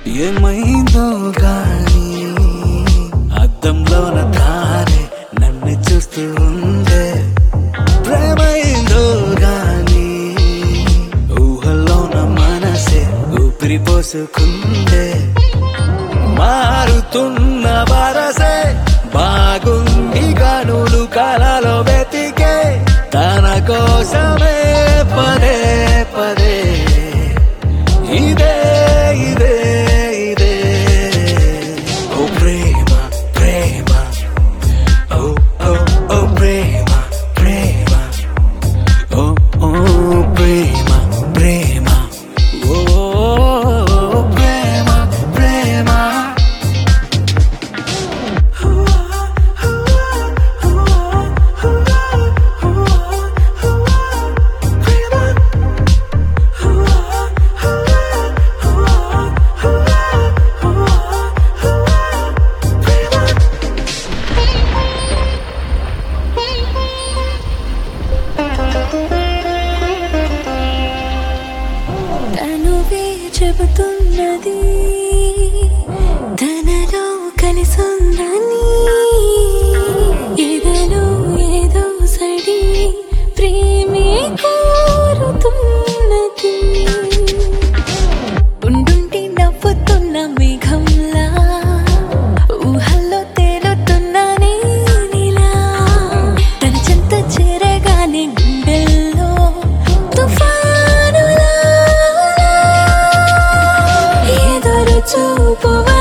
ఏమైందో గాని అద్దంలోన తారే నన్ను చూస్తూ ఉందే ప్రేమైందో గాని ఊహల్లోన మనసే ఊపిరి పోసుకుందే మారుతున్న వరసే బాగుంది గనులు కలలో వెతికే తన కోసమే పదే పదే ఇదే ఇదే ఇదే ఓ ప్రేమ ప్రేమ ఓ ఓ ఓ ప్రేమ ప్రేమ ఓ ఓ ప్రేమ ప్రేమ ఓ ప్రేమ ప్రేమ తనువే చెబుతున్నది తనలో కలిసుందని ఎదలో ఏదో సడి ప్రేమే కోరుతున్నది ఉండుంటి నవ్వుతున్న మేఘంలా ఊహల్లో తేలుతున్నానే నీలా తన చెంత చేరగానే గుండెల్లో తుఫానులా ఎదురు చూపు